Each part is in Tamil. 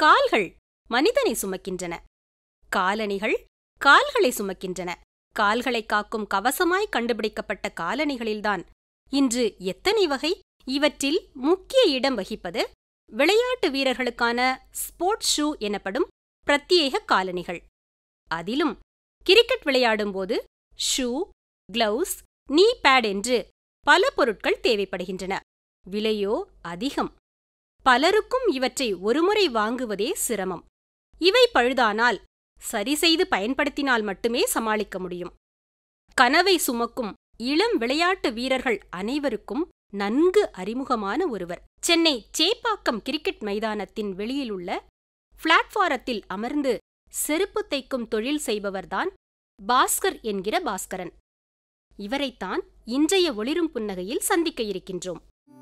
கால்கள் மனிதனை சுமக்கின்றன காலணிகள் கால்களை சுமக்கின்றன கால்களை காக்கும் கவசமாய் கண்டுபிடிக்கப்பட்ட காலணிகளில்தான் இன்று எத்தனை வகை இவற்றில் முக்கிய இடம் வகிப்பது விளையாட்டு வீரர்களுக்கான ஸ்போர்ட்ஸ் ஷூ எனப்படும் பிரத்யேக காலணிகள் அதிலும் கிரிக்கெட் விளையாடும்போது ஷூ கிளவுஸ் நீ பேட் என்று பல பொருட்கள் தேவைப்படுகின்றன விலையோ அதிகம் பலருக்கும் இவற்றை ஒருமுறை வாங்குவதே சிரமம் இவை பழுதானால் சரி செய்து பயன்படுத்தினால் மட்டுமே சமாளிக்க முடியும் கனவை சுமக்கும் இளம் விளையாட்டு வீரர்கள் அனைவருக்கும் நன்கு அறிமுகமான ஒருவர் சென்னை சேப்பாக்கம் கிரிக்கெட் மைதானத்தின் வெளியிலுள்ள பிளாட்பாரத்தில் அமர்ந்து செருப்பு தைக்கும் தொழில் செய்பவர்தான் பாஸ்கர் என்கிற பாஸ்கரன் இவரைத்தான் இன்றைய ஒளிரும் புன்னகையில் சந்திக்க இருக்கின்றோம்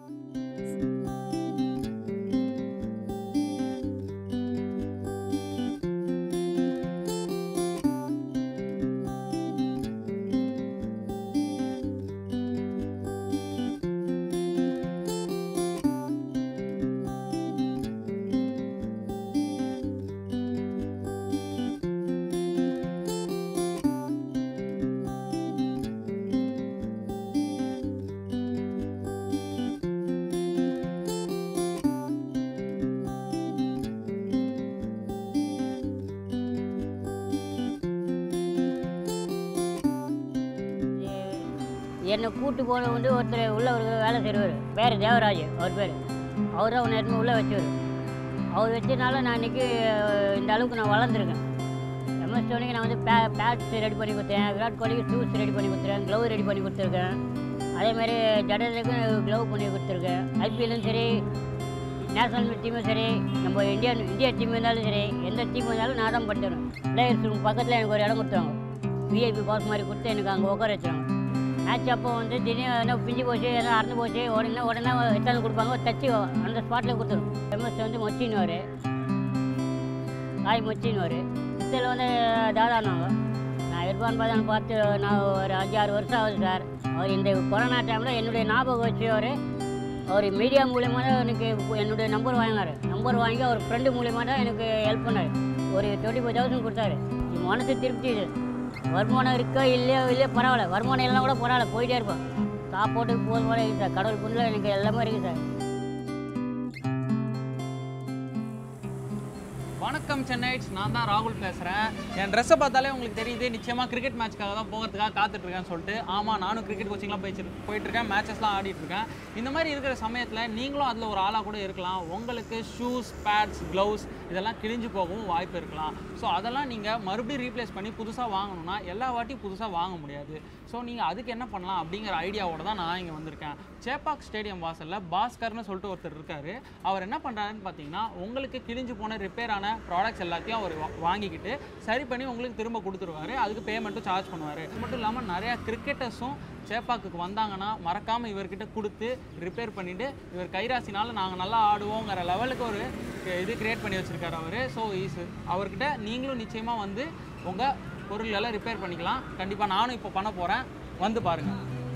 என்னை கூட்டு போன வந்து ஒருத்தர் உள்ள ஒரு வேலை செய்கிறவர் பேர் தேவராஜ் அவர் பேர் அவர் தான் உன்னை எடுத்து உள்ளே வச்சவர் அவர் வச்சதுனால நான் இன்றைக்கி இந்த அளவுக்கு நான் வளர்ந்துருக்கேன் எம்எஸ் தோனிக்கு நான் வந்து பே பேட்ஸ் ரெடி பண்ணி கொடுத்தேன் விராட் கோலிக்கு ஷூஸ் ரெடி பண்ணி கொடுத்துருக்கேன் க்ளவ் ரெடி பண்ணி கொடுத்துருக்கேன் அதேமாதிரி ஜடேஜாக்கு க்ளவ் பண்ணி கொடுத்துருக்கேன் ஐபிஎல்லும் சரி நேஷனல் டீமும் சரி நம்ம இந்தியா இந்தியா டீம் இருந்தாலும் சரி எந்த டீம் இருந்தாலும் நான் தான் பண்ணிடுவேன் பிளேயர்ஸ் ரூம் பக்கத்தில் எனக்கு ஒரு இடம் கொடுத்தாங்க விஐபி பாஸ் மாதிரி கொடுத்து எனக்கு அங்கே உட்கார வச்சாங்க மேட்ச் அப்போ வந்து திடீர்னு என்ன பிஞ்சு போச்சு எல்லாம் அறந்து போச்சு உடனே உடனே எடுத்தாந்து கொடுப்பாங்க தச்சு அந்த ஸ்பாட்டில் கொடுத்துரும் ஃபேமஸ் வந்து மொச்சின்னுவார் காய் மொச்சின்னுவார் இதில் வந்து தாதானாங்க நான் இர்பான் பதான் பார்த்து நான் ஒரு அஞ்சு ஆறு வருஷம் ஆகுது சார் அவர் இந்த கொரோனா டைமில் என்னுடைய ஞாபகம் வச்சு அவர் அவர் மீடியா மூலியமா தான் எனக்கு என்னுடைய நம்பர் வாங்கினார் நம்பர் வாங்கி அவர் ஃப்ரெண்டு மூலியமாக தான் எனக்கு ஹெல்ப் பண்ணார் ஒரு டுவெண்ட்டி ஃபைவ் தௌசண்ட் கொடுத்தாரு என் மனசு திருப்தி இது வருமானம் இருக்கோ இல்லையோ இல்லையோ பரவாயில்ல வருமானம் இல்லைனா கூட பரவாயில்ல போயிட்டே இருப்பேன் சாப்பாட்டுக்கு போதும் போல இருக்குது சார் கடவுள் புண்ணில் எனக்கு எல்லாமே இருக்குது சார் வணக்கம் சென்னைட்ஸ் நான் தான் ராகுல் பேசுகிறேன் என் ட்ரெஸ்ஸை பார்த்தாலே உங்களுக்கு தெரியுது நிச்சயமாக கிரிக்கெட் மேட்ச்க்காக தான் போகிறதுக்காக காத்துட்டு இருக்கேன்னு சொல்லிட்டு ஆமாம் நானும் கிரிக்கெட் கோச்சிங்லாம் போயிட்டு போயிட்டுருக்கேன் மேட்சஸ்லாம் ஆடிட்டு இருக்கேன் இந்த மாதிரி இருக்கிற சமயத்தில் நீங்களும் அதில் ஒரு ஆளாக கூட இருக்கலாம் உங்களுக்கு ஷூஸ் பேட்ஸ் க்ளவுஸ் இதெல்லாம் கிழிஞ்சு போகவும் வாய்ப்பு இருக்கலாம் ஸோ அதெல்லாம் நீங்கள் மறுபடியும் ரீப்ளேஸ் பண்ணி புதுசாக வாங்கணும்னா எல்லா வாட்டியும் புதுசாக வாங்க முடியாது ஸோ நீங்கள் அதுக்கு என்ன பண்ணலாம் அப்படிங்கிற ஐடியாவோட தான் நான் இங்கே வந்திருக்கேன் சேப்பாக் ஸ்டேடியம் வாசலில் பாஸ்கர்னு சொல்லிட்டு ஒருத்தர் இருக்காரு அவர் என்ன பண்ணுறாருன்னு பார்த்தீங்கன்னா உங்களுக்கு கிழிஞ்சு போன ரிப்பேர் ஆன ப்ராடக்ட்ஸ் எல்லாத்தையும் அவர் வா- வாங்கிக்கிட்டு சரி பண்ணி உங்களுக்கு திரும்ப கொடுத்துருவாரு அதுக்கு பேமெண்ட்டும் சார்ஜ் பண்ணுவார் இது மட்டும் இல்லாமல் நிறையா கிரிக்கெட்டர்ஸும் சேப்பாக்குக்கு வந்தாங்கன்னா மறக்காமல் இவர்கிட்ட கொடுத்து ரிப்பேர் பண்ணிவிட்டு இவர் கைராசினால நாங்கள் நல்லா ஆடுவோங்கிற லெவலுக்கு ஒரு இது கிரியேட் பண்ணி வச்சுருக்காரு அவர் ஸோ இஸ் அவர்கிட்ட நீங்களும் நிச்சயமாக வந்து உங்கள் பொருள் எல்லாம் ரிப்பேர் பண்ணிக்கலாம் கண்டிப்பாக நானும் இப்போ பண்ண போகிறேன் வந்து பாருங்கள்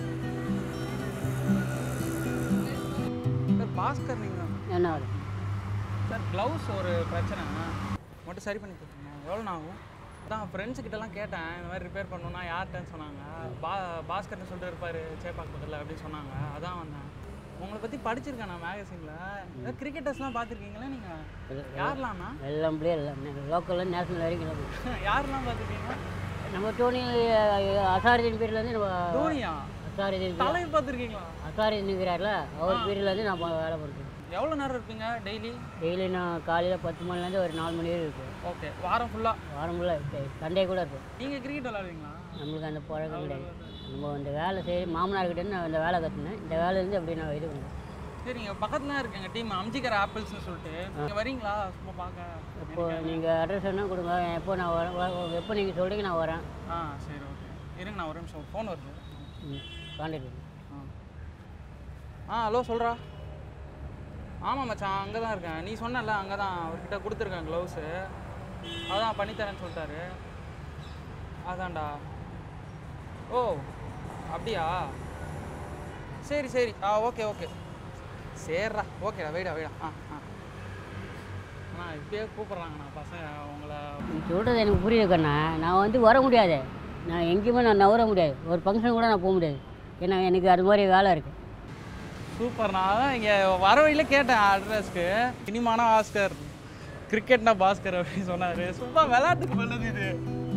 சார் பாஸ்கர் நீங்கள் என்ன ஆகுது சார் க்ளவுஸ் ஒரு பிரச்சனை மட்டும் சரி பண்ணி கொடுத்துருங்க எவ்வளோ ஆகும் அதான் ஃப்ரெண்ட்ஸ் கிட்டலாம் கேட்டேன் இந்த மாதிரி ரிப்பேர் பண்ணணும்னா யார்கிட்டன்னு சொன்னாங்க பா பாஸ்கர்னு சொல்லிட்டு இருப்பாரு சேப்பாக் பக்கத்தில் அப்படின்னு சொன்னாங்க அதான் வந்தேன் உங்களை பற்றி படிச்சிருக்கேன் நான் மேகசினில் கிரிக்கெட்டர்ஸ்லாம் பார்த்துருக்கீங்களா நீங்கள் யாரெல்லாம்ண்ணா எல்லாம் பிளேயர் எல்லாம் லோக்கலில் நேஷனல் வரைக்கும் எல்லாம் யாரெல்லாம் பார்த்துருக்கீங்க நம்ம டோனி அசாரதின் பீரியட்லேருந்து நம்ம தோனியா அசாரதின் தலையை பார்த்துருக்கீங்களா அசாரதின் இருக்கிறார்ல அவர் பீரியட்லேருந்து நான் ப- வேலை பண்ணுறேன் எவ்வளோ நேரம் இருப்பீங்க டெய்லி டெய்லி நான் காலையில் பத்து மணிலேருந்து ஒரு நாலு மணி வரைக்கும் இருக்கும் ஓகே வாரம் ஃபுல்லாக வாரம் ஃபுல்லாக சண்டே கூட இருக்கும் நீங்கள் கிரிக்கெட் விளாடுவீங்களா நம்மளுக்கு அந்த பழக்கம் கிடையாது நம்ம இந்த வேலை செய்ய மாமனார்கிட்ட நான் இந்த வேலை கற்றுனேன் இந்த வேலையிலேருந்து அப்படி நான் இது பண்ணேன் சரிங்க பக்கத்துல இருக்காங்க டீம் அம்ஜிக்கர் ஆப்பிள்ஸ்னு சொல்லிட்டு நீங்கள் வரீங்களா சும்மா பார்க்க இப்போ நீங்கள் அட்ரஸ் என்ன கொடுங்க எப்போ நான் வரேன் வ- எப்போ நீங்கள் சொல்கிறீங்க நான் வரேன் ஆ சரி ஓகே இருங்க நான் ஒரு நிமிஷம் ஃபோன் வருது ம் கான்டாக்ட் ஆ ஆ ஹலோ சொல்கிறா ஆமாம் மச்சான் அங்கே தான் இருக்கேன் நீ சொன்னல அங்கே தான் அவர்கிட்ட கொடுத்துருக்கேன் க்ளவுஸு அதான் பண்ணித்தரேன்னு சொல்லிட்டாரு அதான்டா ஓ அப்படியா சரி சரி ஆ ஓகே ஓகே சரிடா ஓகேடா வெயிடா வெயிடா ஆ ஆ ஆனால் இப்பயே கூப்பிட்றாங்கண்ணா பசங்க உங்களை நீ சொல்கிறது எனக்கு புரியுது கண்ணா நான் வந்து வர முடியாது நான் எங்கேயுமே நான் நவர முடியாது ஒரு ஃபங்க்ஷன் கூட நான் போக முடியாது ஏன்னா எனக்கு அது மாதிரி வேலை இருக்குது சூப்பர்ண்ணா அதான் இங்கே வர வழியில் கேட்டேன் அட்ரஸ்க்கு சினிமானா ஆஸ்கர் கிரிக்கெட்னா பாஸ்கர் அப்படின்னு சொன்னார் சும்மா விளையாட்டுக்கு பண்ணுது இது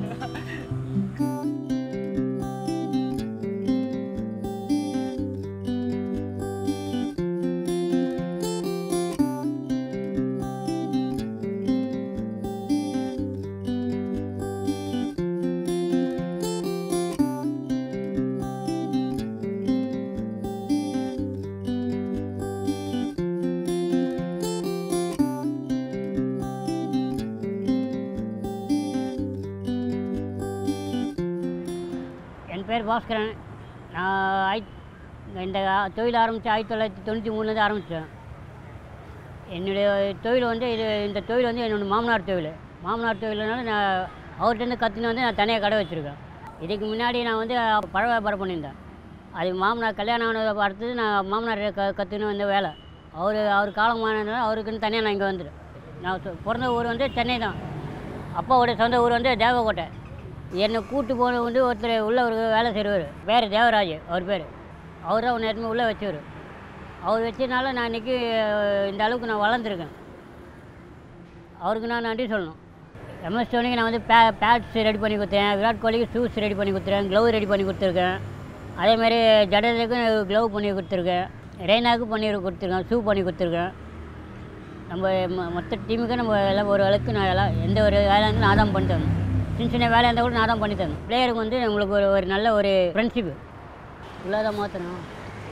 என் பேர் பாஸ்கரன் நான் ஆய் இந்த தொழில் ஆரம்பித்து ஆயிரத்தி தொள்ளாயிரத்தி தொண்ணூற்றி மூணுலேருந்து ஆரம்பித்தேன் என்னுடைய தொழில் வந்து இது இந்த தொழில் வந்து என்னோடய மாமனார் தொழில் மாமனார் தொழில்னால நான் அவர்கிட்டருந்து கற்றுன்னு வந்து நான் தனியாக கடை வச்சுருக்கேன் இதுக்கு முன்னாடி நான் வந்து பழ வியாபாரம் பண்ணியிருந்தேன் அது மாமனார் கல்யாணம் ஆனது அடுத்தது நான் மாமனார் க கற்றுன்னு வந்த வேலை அவர் அவர் காலமானதுனால அவருக்குன்னு தனியாக நான் இங்கே வந்துட்டேன் நான் சொ- பிறந்த ஊர் வந்து சென்னை தான் அப்பாவோட சொந்த ஊர் வந்து தேவக்கோட்டை என்னை கூட்டு போன வந்து ஒருத்தர் உள்ள ஒரு வேலை செய்கிறவர் பேர் தேவராஜ் அவர் பேர் அவர் தான் ஒன்று எடுத்து உள்ளே வச்சவர் அவர் வச்சதுனால நான் இன்றைக்கி இந்த அளவுக்கு நான் வளர்ந்துருக்கேன் அவருக்கு நான் நன்றி சொல்லணும் எம்எஸ் தோனிக்கு நான் வந்து பே பேட்ஸ் ரெடி பண்ணி கொடுத்தேன் விராட் கோலிக்கு ஷூஸ் ரெடி பண்ணி கொடுத்துருக்கேன் க்ளவ் ரெடி பண்ணி கொடுத்துருக்கேன் அதேமாதிரி ஜடேஜாக்கும் க்ளவ் பண்ணி கொடுத்துருக்கேன் ரெய்னாவுக்கு பண்ணி கொடுத்துருக்கேன் ஷூ பண்ணி கொடுத்துருக்கேன் நம்ம ம- மொத்த டீமுக்கு நம்ம எல்லாம் ஒரு அளவுக்கு நான் எல்லாம் எந்த ஒரு வேலை இருந்தாலும் நான் தான் பண்ணி தரணும் சின்ன சின்ன வேலையாக இருந்தால் கூட நான் தான் பண்ணி தரணும் பிளேயருக்கு வந்து நம்மளுக்கு ஒரு ஒரு நல்ல ஒரு ஃப்ரெண்ட்ஷிப்பு இவ்வளோதான் மாற்றணும்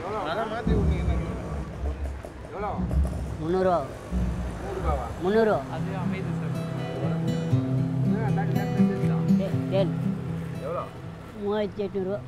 முந்நூறுரூவா முந்நூறுரூவா அது அமைதி சார் சரி மூவாயிரத்தி எட்நூறுவா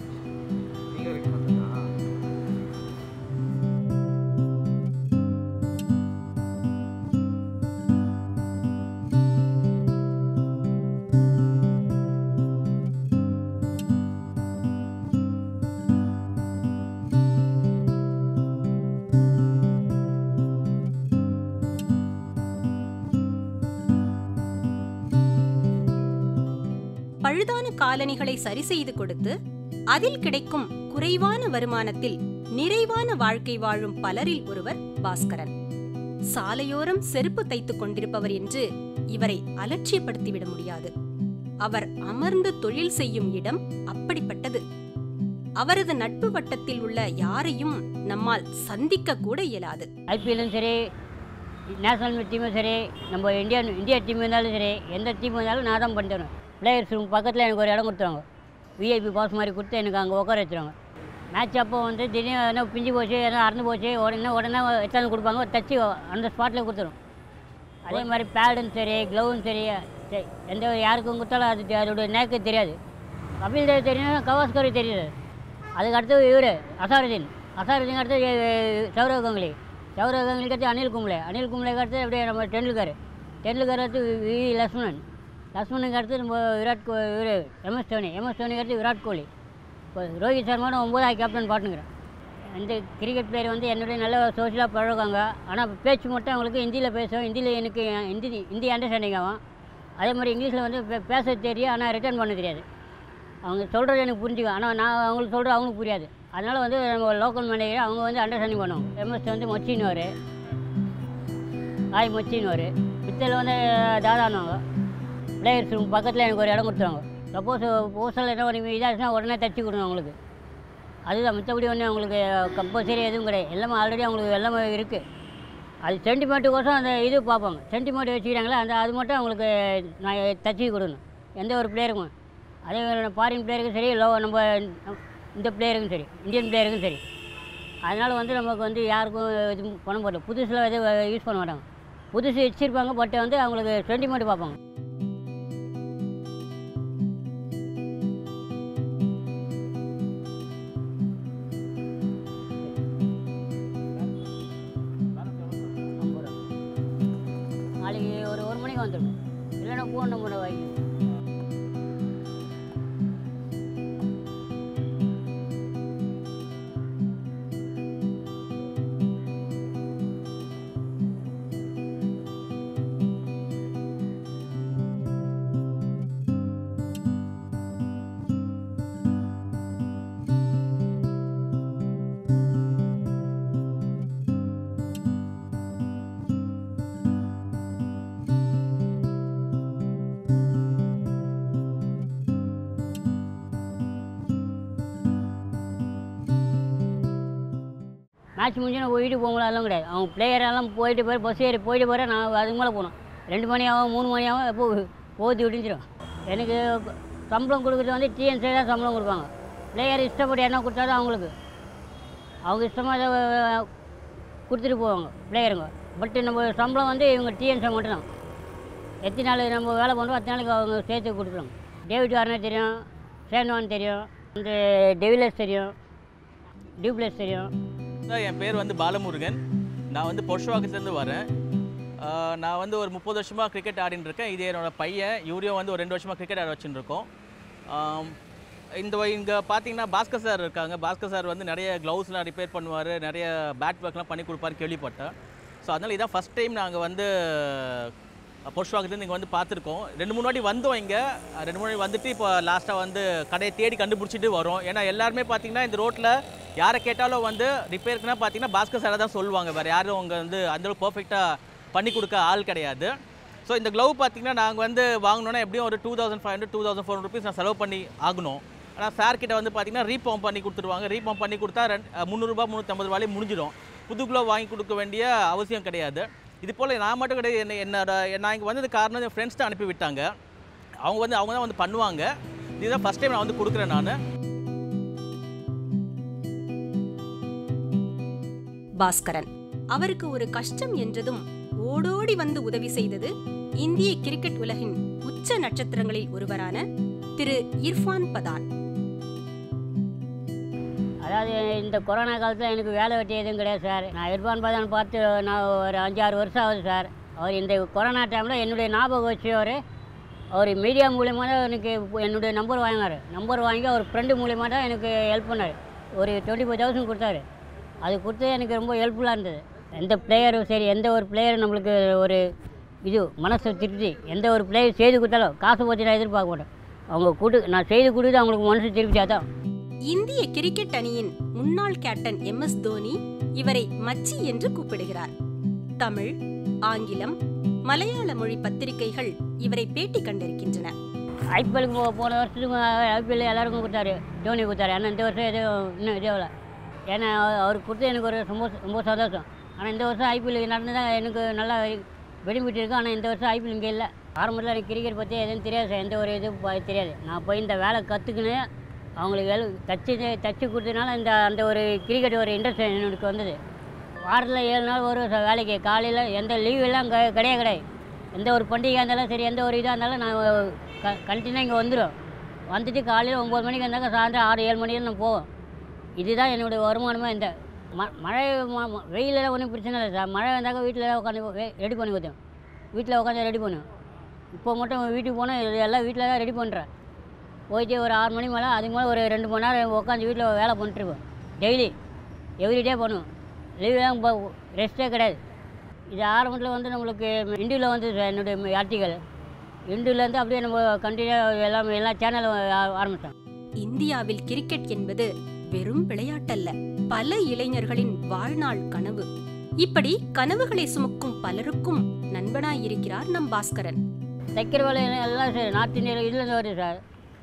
பழுதான காலணிகளை சரி செய்து கொடுத்து அதில் கிடைக்கும் குறைவான வருமானத்தில் நிறைவான வாழ்க்கை வாழும் பலரில் ஒருவர் பாஸ்கரன் சாலையோரம் செருப்பு தைத்துக் கொண்டிருப்பவர் என்று இவரை அலட்சியப்படுத்திவிட முடியாது அவர் அமர்ந்து தொழில் செய்யும் இடம் அப்படிப்பட்டது அவரது நட்பு வட்டத்தில் உள்ள யாரையும் நம்மால் சந்திக்க கூட இயலாது ஐபிஎல்லும் சரி நேஷனல் டீமும் சரி நம்ம இந்தியன் இந்தியா டீம் இருந்தாலும் சரி எந்த டீம் இருந்தாலும் நான் தான் பண்ணி தருவேன் பிளேயர்ஸ் ரூம் பக்கத்தில் எனக்கு ஒரு இடம் கொடுத்துருவாங்க விஐபி பாஸ் மாதிரி கொடுத்து எனக்கு அங்கே உட்கார வச்சுருவாங்க மேட்ச் அப்போ வந்து திடீர்னு என்ன பிஞ்சு போச்சு எதனா அறந்து போச்சு உடனே உடனே எடுத்தாந்து கொடுப்பாங்க தச்சு அந்த ஸ்பாட்டில் கொடுத்துரும் அதே மாதிரி பேடும் சரி க்ளவும் சரி சரி, எந்த ஒரு யாருக்கும் கொடுத்தாலும் அது தெ- அதோட நேக்கு தெரியாது கபில் தேவ் தெரியும் கவாஸ்கர் தெரியுது அதுக்கு அடுத்து இவர் அசாருதீன் அசாருதீன் அடுத்து அஹ், சௌரவ் கங்குலி சௌரவ் கங்குலிக்கு அடுத்து அனில் கும்ளே அனில் கும்ளேக்கு அடுத்து அப்படியே நம்ம டெண்டுல்கர் டெண்டுல்கர் அடுத்து வி வி லக்ஷ்மணன் லக்ஷ்மணுக்கு அடுத்து நம்ம விராட் கோ இவர் எம்எஸ் தோனி எம்எஸ் தோனிக்கு அடுத்து விராட் கோலி இப்போ ரோஹித் சர்மாவோட ஒம்பதாவது கேப்டன் பாட்டுங்கிறேன் இந்த கிரிக்கெட் பிளேயர் வந்து என்னுடைய நல்ல சோஷியலாக பழகுவாங்க ஆனால் பேச்சு மட்டும் அவங்களுக்கு ஹிந்தியில் பேசுவோம் ஹிந்தியில் எனக்கு ஹிந்தி ஹிந்தி அண்டர்ஸ்டாண்டிங் ஆகும் அதே மாதிரி இங்கிலீஷில் வந்து பே- பேச தெரியும் ஆனால் ரிட்டர்ன் பண்ண தெரியாது அவங்க சொல்கிறது எனக்கு புரிஞ்சுக்கும் ஆனால் நான் அவங்களுக்கு சொல்கிறது அவங்களுக்கு புரியாது அதனால் வந்து நம்ம லோக்கல் மேனேஜர் அவங்க வந்து அண்டர்ஸ்டாண்டிங் பண்ணுவோம் எம்எஸ் வந்து மொச்சின்னு ஆய் மொச்சின்னு பித்தல் வந்து தாதானுவாங்க பிளேயர்ஸ் ரூம் பக்கத்தில் எனக்கு ஒரு இடம் கொடுத்துருவாங்க சப்போஸ் பூசல் என்ன ஒரு இதாச்சுன்னா உடனே தச்சு கொடுங்க அவங்களுக்கு அதுதான் மற்றபடி ஒன்று அவங்களுக்கு கம்பல்சரி எதுவும் கிடையாது எல்லாமே ஆல்ரெடி அவங்களுக்கு எல்லாமே இருக்குது அது சென்டிமெண்ட்டுக்கோசம் அந்த இது பார்ப்பாங்க சென்டிமெண்ட் வச்சுக்கிறாங்களே அந்த அது மட்டும் அவங்களுக்கு நான் தச்சு கொடுக்கணும் எந்த ஒரு பிளேயருக்கும் அதே ஃபாரின் பிளேயருக்கும் சரி லோ நம்ம இந்த பிளேயருக்கும் சரி இந்தியன் பிளேயருக்கும் சரி அதனால் வந்து நமக்கு வந்து யாருக்கும் இது பண்ண மாட்டோம் புதுசில் எதுவும் யூஸ் பண்ண மாட்டாங்க புதுசு வச்சுருப்பாங்க பட் வந்து அவங்களுக்கு சென்டிமெண்ட் பார்ப்பாங்க ஐம்பது ரூபா. நாளைக்கு ஒரு ஒரு மணிக்கு வந்துடும் இல்லைன்னா ஃபோன் நம்பரை வாங்கி மேட்ச் முடிஞ்சு நான் வீட்டுக்கு போகலாம் அதெல்லாம் கிடையாது அவங்க player எல்லாம் போயிட்டு போய் பஸ் ஏறி போயிட்டு போகிற நான் அதுக்கு மேலே போகணும் ரெண்டு மணி ஆகும் மூணு மணி ஆகும் எப்போ போத்தி விடிஞ்சிடும் எனக்கு சம்பளம் கொடுக்குறது வந்து டிஎன்சி தான் சம்பளம் கொடுப்பாங்க பிளேயர் இஷ்டப்படி என்ன கொடுத்தாலும் அவங்களுக்கு அவங்க இஷ்டமாக இதை கொடுத்துட்டு போவாங்க பிளேயருங்க பட் நம்ம சம்பளம் வந்து இவங்க டிஎன்சி மட்டும்தான் எத்தனை நாள் நம்ம வேலை பண்ணுறோம் அத்தனை நாளைக்கு அவங்க சேர்த்து கொடுத்துருவாங்க டேவிட் வார்னர் தெரியும் சேன்வான் தெரியும் இந்த டெவிலர்ஸ் தெரியும் டியூப்ளஸ் தெரியும் சார், என் பேர் வந்து பாலமுருகன் நான் வந்து பொர்ஷுவாக்கத்துலேருந்து வரேன் ஆஹ் நான் வந்து ஒரு முப்பது வருஷமாக கிரிக்கெட் ஆடின்னு இருக்கேன் இது என்னோட பையன் இவரையும் வந்து ஒரு ரெண்டு வருஷமாக கிரிக்கெட் ஆட வச்சுட்டு இருக்கோம் ஆம், இந்த இங்கே பார்த்தீங்கன்னா பாஸ்கர் சார் இருக்காங்க பாஸ்கர் சார் வந்து நிறைய க்ளவுஸ்லாம் ரிப்பேர் பண்ணுவார் நிறைய பேட் ஒர்க்லாம் பண்ணி கொடுப்பாரு கேள்விப்பட்டேன் ஸோ அதனால் இதான் ஃபஸ்ட் டைம் நாங்கள் வந்து பொர்ஷுவாக்கத்துலேருந்து இங்கே வந்து பார்த்துருக்கோம் ரெண்டு மூணு வாட்டி வந்தோம் இங்கே ரெண்டு மூணு வாட்டி வந்துட்டு இப்போ லாஸ்ட்டாக வந்து கடையை தேடி கண்டுபிடிச்சிட்டு வரோம் ஏன்னா எல்லாருமே பார்த்தீங்கன்னா இந்த ரோட்டில் யாரை கேட்டாலும் வந்து ரிப்பேருக்குனா பார்த்தீங்கன்னா பாஸ்கர் சாரை தான் சொல்லுவாங்க வேறு யாரும் அவங்க வந்து அந்தளவுக்கு பர்ஃபெக்டாக பண்ணி கொடுக்க ஆள் கிடையாது ஸோ இந்த க்ளவ் பார்த்தீங்கன்னா நாங்கள் வந்து வாங்கினோன்னா எப்படியும் ஒரு two thousand five hundred two thousand four rupees நான் செலவு பண்ணி ஆகணும் ஆனால் சார் கிட்ட வந்து பார்த்தீங்கன்னா ரீபம்ப் பண்ணி கொடுத்துருவாங்க ரீபம்ப் பண்ணி கொடுத்தா ரெண்டு முந்நூறுரூபா முந்நூற்றம்பது ரூபாயிலே முடிஞ்சிடும் புது க்ளவ் வாங்கி கொடுக்க வேண்டிய அவசியம் கிடையாது இது போல் நான் மட்டும் கிடையாது என்ன என்னோட நான் இங்கே வந்தது காரணம் என் ஃப்ரெண்ட்ஸ் தான் அனுப்பி விட்டாங்க அவங்க வந்து அவங்க தான் வந்து பண்ணுவாங்க இதுதான் ஃபஸ்ட் டைம் நான் வந்து கொடுக்குறேன் நான் பாஸ்கரன் அவருக்கு ஒரு கஷ்டம் என்றதும் ஓடோடி வந்து உதவி செய்தது இந்திய கிரிக்கெட் உலகின் உச்ச நட்சத்திரங்களில் ஒருவரான திரு இர்ஃபான் பதான் அதாவது இந்த கொரோனா காலத்தில் எனக்கு வேலை வெட்டி எதுவும் கிடையாது சார் நான் இர்பான் பதான் பார்த்து நான் ஒரு அஞ்சாறு வருஷம் ஆகுது சார் அவர் இந்த கொரோனா டைமில் என்னுடைய ஞாபகம் வச்சு அவர் அவர் மீடியா மூலியமாக தான் எனக்கு என்னுடைய நம்பர் வாங்கினார் நம்பர் வாங்கி அவர் ஃப்ரெண்டு மூலியமாக தான் எனக்கு ஹெல்ப் பண்ணார் ஒரு டுவெண்ட்டி ஃபைவ் தௌசண்ட் கொடுத்தாரு அது கொடுத்து எனக்கு ரொம்ப ஹெல்ப்ஃபுல்லாக இருந்தது எந்த பிளேயரும் சரி எந்த ஒரு பிளேயரும் நம்மளுக்கு ஒரு இது மனசு திருப்தி எந்த ஒரு பிளேயர் செய்து கொடுத்தாலும் காசு பற்றி நான் எதிர்பார்க்க மாட்டேன் அவங்க கூட்டு நான் செய்து கொடுத்து அவங்களுக்கு மனசு திருப்தியாக தான் இந்திய கிரிக்கெட் அணியின் முன்னாள் கேப்டன் எம் எஸ் தோனி இவரை மச்சி என்று கூப்பிடுகிறார் தமிழ் ஆங்கிலம் மலையாள மொழி பத்திரிகைகள் இவரை பேட்டி கண்டிருக்கின்றன ஐபிஎலுக்கு போ போன வருஷத்துக்கு ஐபிஎல் எல்லாருக்கும் கொடுத்தாரு தோனி கொடுத்தாரு ஆனால் இந்த வருஷம் எதுவும் இன்னும் இதே இல்லை ஏன்னா அவ- அவருக்கு கொடுத்து எனக்கு ஒரு ரொம்ப ரொம்ப சந்தோஷம் ஆனால் இந்த வருஷம் ஐபிஎல் நடந்து தான் எனக்கு நல்லா பெனிஃபிட் இருக்கு ஆனால் இந்த வருஷம் ஐபிஎல் இங்கே இல்லை ஆரம்பத்தில் எனக்கு கிரிக்கெட் பற்றி எதுவும் தெரியாது சார் எந்த ஒரு இதுவும் ப- தெரியாது நான் போய் இந்த வேலை கற்றுக்கின்னு அவங்களுக்கு ஹெல்ப் தச்சு தச்சு கொடுத்ததுனால இந்த அந்த ஒரு கிரிக்கெட் ஒரு இன்ட்ரெஸ்ட் எனக்கு வந்தது வாரத்தில் ஏழு நாள் வருவேன் சார் வேலைக்கு காலையில் எந்த லீவ் எல்லாம் க கிடையாது கிடையாது எந்த ஒரு பண்டிகை இருந்தாலும் சரி எந்த ஒரு இதாக இருந்தாலும் நான் க கண்டினியூ இங்கே வந்துடும் வந்துட்டு காலையில் ஒம்பது மணிக்கு வந்தாங்க சாயந்தரம் ஆறு ஏழு மணிக்கு நான் போவேன் இதுதான் என்னுடைய வருமானமாக இந்த ம மழை ம- ம- வெயிலெல்லாம் ஒன்றும் பிரச்சனை இல்லை சார் மழை வந்தாக்க வீட்டில் உட்காந்து ரெடி பண்ணி கொடுத்தேன் வீட்டில் உட்காந்து ரெடி பண்ணுவேன் இப்போ மட்டும் வீட்டுக்கு போனால் இது எல்லாம் வீட்டில் தான் ரெடி பண்ணுறேன் போயிட்டு ஒரு ஆறு மணி மேலே அதுக்கு மேலே ஒரு ரெண்டு மணி நேரம் உட்காந்து வீட்டில் வேலை பண்ணிட்டுருப்பேன் டெய்லி எவ்ரிடே பண்ணுவேன் லீவ்லாம் இப்போ ரெஸ்ட்டே கிடையாது இது ஆரம்பத்தில் வந்து நம்மளுக்கு இந்துவில் வந்து சார் என்னுடைய ஆர்டிக்கல் இந்துலேருந்து அப்படியே நம்ம கண்டினியூ எல்லாம் எல்லா சேனலும் ஆரம்பித்தோம் இந்தியாவில் கிரிக்கெட் என்பது வெறும் விளையாட்டல்ல பல இளைஞர்களின் வாழ்நாள் கனவு இப்படி கனவுகளை சுமக்கும் பலருக்கும் நண்பனாயிருக்கிறார் நம் பாஸ்கரன் தைக்கிற வேலை எல்லாம் எல்லாம் சரி நார்த் இந்தியாவில் இதுலேருந்து வருது சார்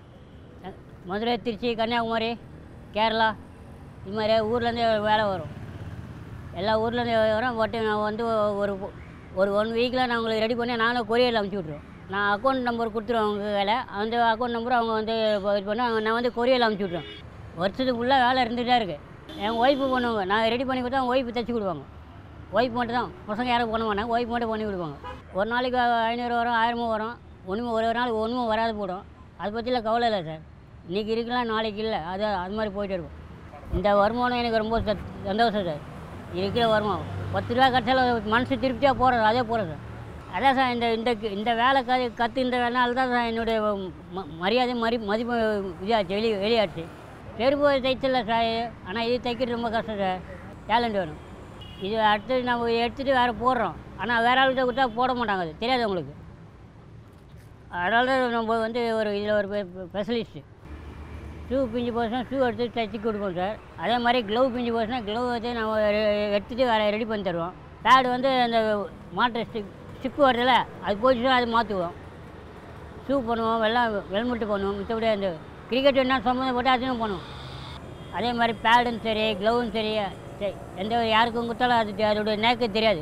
அஹ் மதுரை திருச்சி கன்னியாகுமரி கேரளா இது மாதிரி ஊர்லேருந்து வேலை வரும் எல்லா ஊர்லேருந்து வரும் பட் நான் வந்து ஒரு ஒரு ஒன் வீக்கில் நான் உங்களுக்கு ரெடி பண்ணி நானும் கொரியரில் அனுப்பிச்சி விட்ருவேன் நான் அக்கௌண்ட் நம்பர் கொடுத்துருவேன் அவங்க வேலை அந்த அக்கௌண்ட் நம்பர் அவங்க வந்து இது பண்ணி நான் வந்து கொரியரில் அனுப்பிச்சி விட்ருவேன் வருஷத்துக்கு ஃபுல்லாக வேலை இருந்துகிட்டே இருக்குது என் ஒய்ஃபு பண்ணுவாங்க நான் ரெடி பண்ணி கொடுத்தா ஒய்ஃபு தைச்சி கொடுப்பாங்க ஒய்ஃப் மட்டும் தான் பசங்க யாரும் பண்ண மாட்டாங்க ஒய்ஃப் மட்டும் பண்ணி கொடுப்பாங்க ஒரு நாளைக்கு ஐநூறு வரும் ஆயிரமும் வரும் ஒன்றுமே ஒரு ஒரு நாள் ஒன்றும் வராது போடும் அதை பற்றிலாம் கவலை இல்லை சார் இன்றைக்கி இருக்கலாம் நாளைக்கு இல்லை அது அது மாதிரி போயிட்டு இருக்கும் இந்த வருமானம் எனக்கு ரொம்ப ச- சந்தோஷம் சார் இருக்கிற வருமானம் பத்து ரூபா கட்டாலும் மனசு திருப்தியாக போகிறது அதே போகிறது சார் அதான் சார் இந்த இந்த இந்த வேலை க கற்று இந்த வேலைனால தான் சார் என்னுடைய ம- மரியாதை மதி மதிப்பு இதாச்சு வெளி வெளியாச்சு செருப்பு தைச்சல சார் ஆனால் இது தைக்கிறது ரொம்ப கஷ்டம் சார் டேலண்ட் வேணும் இது அடுத்து நம்ம எடுத்துகிட்டு வேறு போடுறோம் ஆனால் வேற ஆள்கிட்ட கொடுத்தா போட மாட்டாங்க அது தெரியாது உங்களுக்கு அதனால தான் நம்ம வந்து ஒரு இதில் ஒரு ஸ்பெஷலிஸ்ட்டு ஷூ பிஞ்சு போச்சுன்னா ஷூ எடுத்து தைச்சி கொடுப்போம் சார் அதே மாதிரி க்ளவ் பிஞ்சு போச்சுன்னா க்ளவ் வச்சு நம்ம ரெ- எடுத்துகிட்டு வேறு ரெடி பண்ணி தருவோம் பேடு வந்து அந்த மாற்று ஸ்டிக் ஸ்டிக்கு வருதுல்ல அது போச்சுன்னா அது மாற்றுவோம் ஷூ பண்ணுவோம் வெள்ளம் ஹெல்மெட்டு பண்ணுவோம் மற்றபடி அந்த கிரிக்கெட் என்ன சம்மந்தப்பட்டு அதுவும் பண்ணுவோம் அதே மாதிரி பேடும் சரி க்ளவும் சரி சரி எந்த ஒரு யாருக்கும் கொடுத்தாலும் அது தெ- அதோட நேக்கு தெரியாது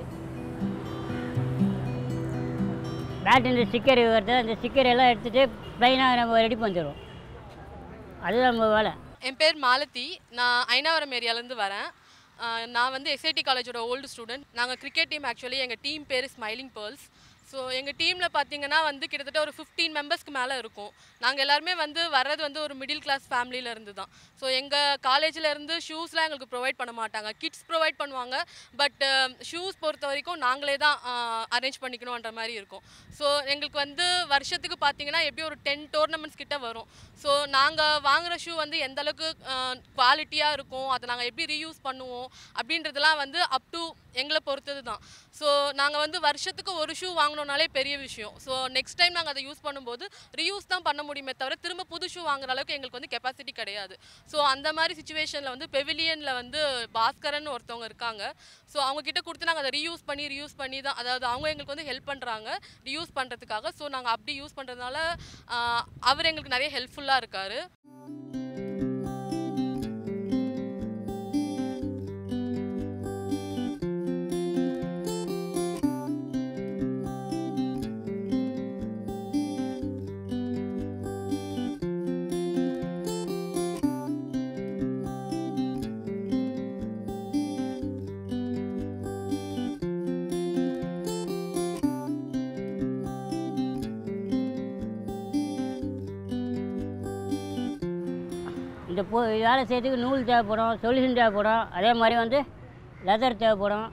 பேட்டின் ஸ்டிக்கர் வருது அந்த ஸ்டிக்கர் எல்லாம் எடுத்துகிட்டு ப்ளைனாக நம்ம ரெடி பண்ணிடுவோம் அதுதான் நம்ம வேலை என் பேர் மாலதி நான் ஐனாவரம் ஏரியாலேருந்து வரேன் ஆஹ் நான் வந்து எஸ்ஐடி காலேஜோட ஓல்டு ஸ்டூடெண்ட் நாங்கள் கிரிக்கெட் டீம் ஆக்சுவலி எங்கள் டீம் பேர் ஸ்மைலிங் பேர்ல்ஸ் ஸோ எங்கள் டீமில் பார்த்தீங்கன்னா வந்து கிட்டத்தட்ட ஒரு ஃபிஃப்டீன் மெம்பர்ஸ்க்கு மேலே இருக்கும் நாங்கள் எல்லாருமே வந்து வர்றது வந்து ஒரு மிடில் கிளாஸ் ஃபேமிலியில இருந்து தான் ஸோ எங்கள் காலேஜில் இருந்து ஷூஸ்லாம் எங்களுக்கு ப்ரொவைட் பண்ண மாட்டாங்க கிட்ஸ் ப்ரொவைட் பண்ணுவாங்க பட் ஷூஸ் பொறுத்த வரைக்கும் நாங்களே தான் அரேஞ்ச் பண்ணிக்கணுன்ற மாதிரி இருக்கும் ஸோ எங்களுக்கு வந்து வருஷத்துக்கு பார்த்தீங்கன்னா எப்படி ஒரு டென் டோர்னமெண்ட்ஸ் கிட்ட வரும் ஸோ நாங்கள் வாங்குற ஷூ வந்து எந்த அளவுக்கு குவாலிட்டியாக இருக்கும் அதை நாங்கள் எப்படி ரீயூஸ் பண்ணுவோம் அப்படின்றதெல்லாம் வந்து அப் டு எங்களை பொறுத்தது தான் ஸோ நாங்கள் வந்து வருஷத்துக்கு ஒரு ஷூ வாங்கினோனாலே பெரிய விஷயம் ஸோ நெக்ஸ்ட் டைம் நாங்கள் அதை யூஸ் பண்ணும்போது ரீயூஸ் தான் பண்ண முடியுமே தவிர திரும்ப புது ஷூ வாங்குற அளவுக்கு எங்களுக்கு வந்து கெப்பாசிட்டி கிடையாது ஸோ அந்த மாதிரி சுச்சுவேஷனில் வந்து பெவிலியனில் வந்து பாஸ்கரன் ஒருத்தவங்க இருக்காங்க ஸோ அவங்க கிட்ட கொடுத்து நாங்கள் அதை ரீயூஸ் பண்ணி ரீயூஸ் பண்ணி தான் அதாவது அவங்க எங்களுக்கு வந்து ஹெல்ப் பண்ணுறாங்க ரீயூஸ் பண்ணுறதுக்காக ஸோ நாங்கள் அப்படி யூஸ் பண்ணுறதுனால அவர் எங்களுக்கு நிறைய ஹெல்ப்ஃபுல்லாக இருக்கார் இந்த போ வேலை செய்யறதுக்கு நூல் தேவைப்படும் சொல்யூஷன் தேவைப்படும் அதே மாதிரி வந்து லெதர் தேவைப்படும்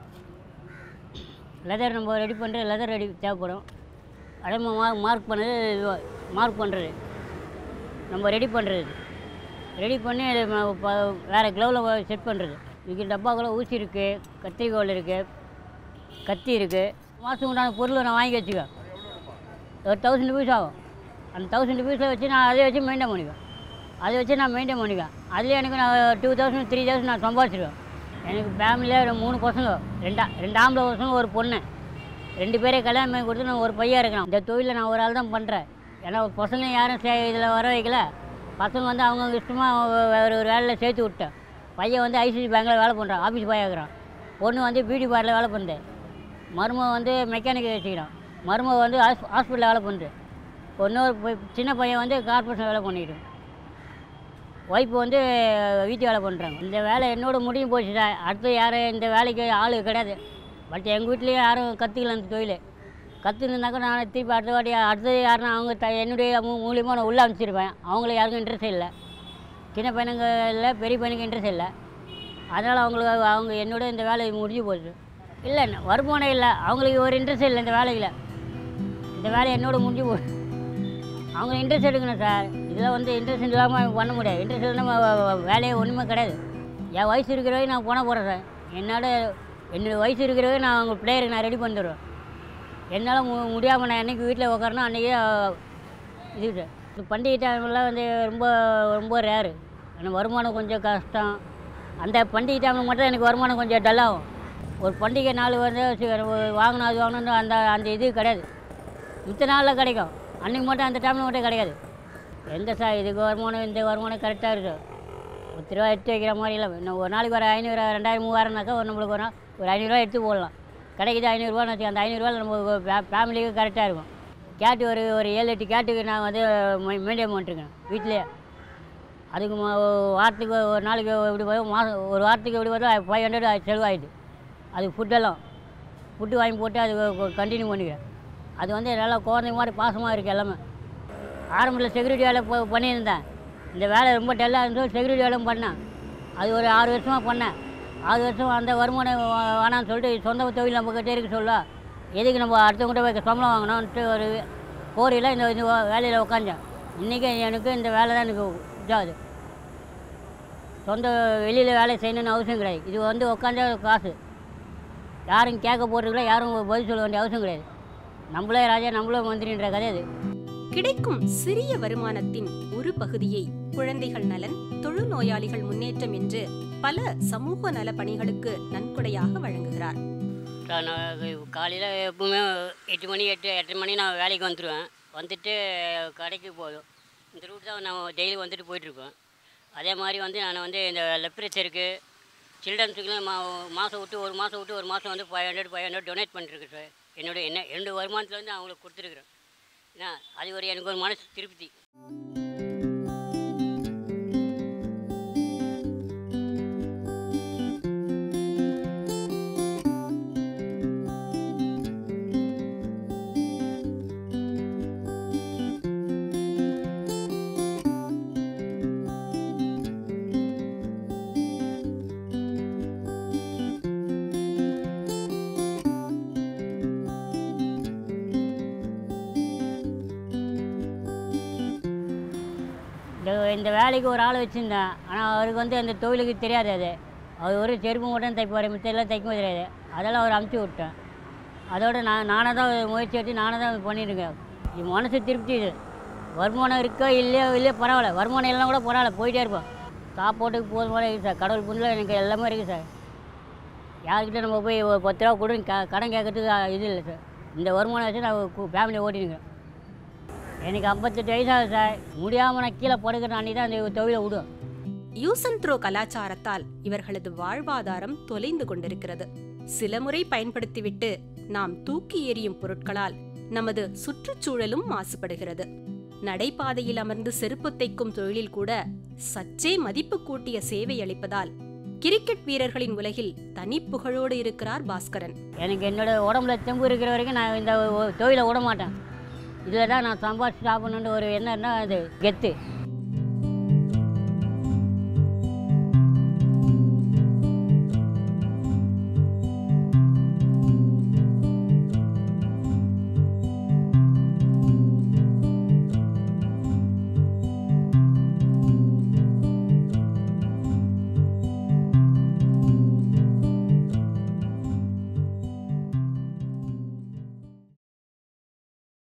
லெதர் நம்ம ரெடி பண்ணுறது லெதர் ரெடி தேவைப்படும் அதே மாதிரி மார்க் மார்க் பண்ணது மார்க் பண்ணுறது நம்ம ரெடி பண்ணுறது ரெடி பண்ணி அது ம- ப- வேறு க்ளவுவில் செட் பண்ணுறது இதுக்கு டப்பாக்குள்ள ஊசி இருக்குது கத்திரிக்கோல் இருக்குது கத்தி இருக்குது மாதம் உண்டான பொருளை நான் வாங்கி வச்சுக்குவேன் ஒரு தௌசண்ட் ருபீஸ் ஆகும் அந்த தௌசண்ட் ருபீஸை வச்சு நான் அதை வச்சு மெயின்டைன் பண்ணிக்குவேன் அதை வச்சு நான் மெயின்டைன் பண்ணிக்குவேன் அதுலேயே எனக்கு நான் டூ தௌசண்ட் த்ரீ தௌசண்ட் நான் சம்பாதிச்சிருவேன் எனக்கு ஃபேமிலியில் ஒரு மூணு பசங்க ரெண்டா ரெண்டு ஆம்பளை பசங்க ஒரு பொண்ணு ரெண்டு பேரே கல்யாணம் பண்ணி கொடுத்து நான் ஒரு பையன் இருக்கிறேன் இந்த தொழிலை நான் ஒரு ஆள் தான் பண்ணுறேன் ஏன்னா பசங்க யாரும் சே இதில் வர வைக்கல பசங்க வந்து அவங்கவுங்க இஷ்டமாக வேறு ஒரு வேலையில் சேர்த்து விட்டேன் பையன் வந்து ஐசிசி பேங்கில் வேலை பண்ணுறான் ஆஃபீஸ் பாய் ஆகுறான் பொண்ணு வந்து பியூட்டி பார்லர் வேலை பண்ணுது மருமக வந்து மெக்கானிக் வச்சுக்கிறான் மருமக வந்து ஹாஸ் ஹாஸ்பிட்டலில் வேலை பண்ணுது இன்னொரு பை- சின்ன பையன் வந்து கார்பரேஷன் வேலை பண்ணிக்கிட்டு ஒய்ஃப் வந்து வீட்டு வேலை பண்ணுறாங்க இந்த வேலை என்னோட முடியும் போச்சு சார் அடுத்து யாரும் இந்த வேலைக்கு ஆள் கிடையாது பட் எங்கள் வீட்லேயும் யாரும் கற்றுக்கல அந்த தொழில் கற்றுருந்தாக்கா நான் திருப்பி அடுத்த வாட்டி அடுத்தது யாருன்னா அவங்க த என்னுடைய மூ மூலியமாக நான் உள்ளே அனுப்பிச்சிருப்பேன் அவங்களுக்கு யாருக்கும் இன்ட்ரெஸ்ட் இல்லை சின்ன பையனுங்க இல்லை பெரிய பையனுக்கு இன்ட்ரெஸ்ட் இல்லை அதனால் அவங்களுக்கு அவங்க என்னோட இந்த வேலை முடிஞ்சு போச்சு இல்லை வருமானம் இல்லை அவங்களுக்கு ஒரு இன்ட்ரெஸ்ட் இல்லை இந்த வேலையில் இந்த வேலை என்னோட முடிஞ்சு போச்சு அவங்க இன்ட்ரெஸ்ட் எடுக்கணும் சார் இதில் வந்து இன்ட்ரெஸ்ட் இல்லாமல் பண்ண முடியாது இன்ட்ரெஸ்ட் இல்லாமல் வேலையே ஒன்றுமே கிடையாது என் வயசு இருக்கிறவே நான் போனால் போகிறேன் சார் என்னோட என்னோடய வயசு இருக்கிறவே நான் அவங்க பிளேயருக்கு நான் ரெடி பண்ணிடுவேன் என்னால் மு முடியாமல் நான் என்னைக்கு வீட்டில் உட்காரனோ அன்றைக்கே இது சார் இந்த பண்டிகை டைம்லாம் வந்து ரொம்ப ரொம்ப ரேரு எனக்கு வருமானம் கொஞ்சம் கஷ்டம் அந்த பண்டிகை டைமில் மட்டும் எனக்கு வருமானம் கொஞ்சம் டல்லாகும் ஒரு பண்டிகை நாள் வந்து சரி, ஒரு வாங்கணும் அது வாங்கணும்னு அந்த அந்த இது கிடையாது மித்த நாளில் கிடைக்கும் அன்றைக்கி மட்டும் அந்த டைமில் மட்டும் கிடையாது எங்கே சார் இதுக்கு வருமானம் இந்த வருமானம் கரெக்டாக இருக்கு பத்து ரூபா எடுத்து வைக்கிற மாதிரி இல்லை இன்னும் ஒரு நாளைக்கு ஒரு ஐநூறு ரெண்டாயிரம் மூவாயிரம்னாக்கா ஒரு நம்மளுக்கு ஒரு நாள் ஒரு ஐநூறுரூவா எடுத்து போடலாம் கிடைக்குது ஐநூறுரூவான்னு வச்சு அந்த ஐநூறுரூவாவில் நம்ம ஃபேமிலிக்கு கரெக்டாக இருக்கும் கேட்டு ஒரு ஒரு ஏழு எட்டு கேட்டுக்கு நான் வந்து மெயின்டைன் பண்ணிட்டுருக்கேன் வீட்டிலேயே அதுக்கு ம- வாரத்துக்கு ஒரு நாளைக்கு இப்படி வரும் மாதம் ஒரு வாரத்துக்கு இப்படி வரும் ஃபைவ் ஹண்ட்ரட் செலவாயிடுது அதுக்கு ஃபுட்டெல்லாம் ஃபுட்டு வாங்கி போட்டு அது கண்டினியூ பண்ணிக்கிறேன் அது வந்து நல்லா குழந்தைங்க மாதிரி பாசமாக இருக்குது எல்லாமே ஆரம்பத்தில் செக்யூரிட்டி வேலை போ பண்ணியிருந்தேன் இந்த வேலை ரொம்ப டல்லாக இருந்தது செக்யூரிட்டி வேலை பண்ணேன் அது ஒரு ஆறு வருஷமாக பண்ணேன் ஆறு வருஷம் அந்த வருமானம் வா- வேணாம்னு சொல்லிட்டு சொந்த தொழில் நம்மக்கிட்டே இருக்க சொல்ல எதுக்கு நம்ம அடுத்தவங்ககிட்ட போய் சம்பளம் வாங்கணும்ன்ட்டு ஒரு கோரியில் இந்த இந்த வேலையில் உட்காந்தேன் இன்றைக்கி எனக்கு இந்த வேலை தான் எனக்கு இதாகுது சொந்த வெளியில் வேலை செய்யணும்னு அவசியம் கிடையாது இது வந்து உட்காந்தா காசு யாரும் கேட்க போகிறதுக்குள்ள யாரும் பதில் சொல்ல வேண்டிய அவசியம் கிடையாது நம்மளே ராஜா நம்மளே மந்திரின்ற கதை அது கிடைக்கும் சிறிய வருமானத்தின் ஒரு பகுதியை குழந்தைகள் நலன் தொழுநோயாளிகள் முன்னேற்றம் என்று பல சமூக நல பணிகளுக்கு நன்கொடையாக வழங்குகிறார் நான் காலையில் எப்பவுமே எட்டு மணி எட்டு எட்டரை மணி நான் வேலைக்கு வந்துடுவேன் வந்துட்டு கடைக்கு போதும் இந்த ரூட் தான் நான் டெய்லி வந்துட்டு போயிட்டுருப்பேன் அதே மாதிரி வந்து நான் வந்து இந்த லெப்ரேச்சருக்கு சில்ட்ரன்ஸுக்குலாம் மா மாதம் விட்டு ஒரு மாதம் விட்டு ஒரு மாதம் வந்து five hundred five hundred donate பண்ணிட்டுருக்கு சார் என்னோட என்ன என்னோட வருமானத்துலேருந்து அவங்களுக்கு கொடுத்துருக்குறேன் என்ன அது ஒரு எனக்கு ஒரு மனசு திருப்தி இந்த இந்த வேலைக்கு ஒரு ஆள் வச்சுருந்தேன் ஆனால் அவருக்கு வந்து அந்த தொழிலுக்கு தெரியாது அது அவர் ஒரு செருப்பு மட்டும் தைப்பார் மித்தெல்லாம் தைக்க தெரியாது அதெல்லாம் அவர் அமுச்சு விட்டேன் அதோட நான் நானாக தான் முயற்சி எடுத்து நானாக தான் பண்ணியிருக்கேன் இது மனசு திருப்தி இது வருமானம் இருக்கோ இல்லையோ இல்லையோ பரவாயில்ல வருமானம் எல்லாம் கூட பரவாயில்ல போயிட்டே இருப்போம் சாப்பாட்டுக்கு போதுமான இருக்குது சார் கடவுள் புண்ணில் எனக்கு எல்லாமே இருக்குது சார் யார்கிட்ட நம்ம போய் ஒரு பத்து ரூபா கொடுங்க க கடன் கேட்கறதுக்கு அஹ், இது இல்லை சார் இந்த வருமானம் வச்சு நான் ஃபேமிலியை ஓட்டினுங்க எனக்கு ஐம்பத்தெட்டு வயசாகுது சார் முடியாமல் நான் கீழே படுக்கிற அன்றைக்கி தான் இந்த தொழிலை விடும் யூஸ் அண்ட் த்ரோ கலாச்சாரத்தால் இவர்களது வாழ்வாதாரம் தொலைந்து கொண்டிருக்கிறது சில முறை பயன்படுத்திவிட்டு நாம் தூக்கி எறியும் பொருட்களால் நமது சுற்றுச்சூழலும் மாசுபடுகிறது நடைபாதையில் அமர்ந்து செருப்பு தைக்கும் தொழிலில் கூட சற்றே மதிப்பு கூட்டிய சேவை அளிப்பதால் கிரிக்கெட் வீரர்களின் உலகில் தனிப்புகழோடு இருக்கிறார் பாஸ்கரன் எனக்கு என்னோட உடம்புல தெம்பு இருக்கிற வரைக்கும் நான் இந்த ஒ- தொழிலை விட மாட்டேன் இதில் தான் நான் சம்பாதிச்சு சாப்பிடணுன்ற ஒரு எண்ணம் தான் அது கெத்து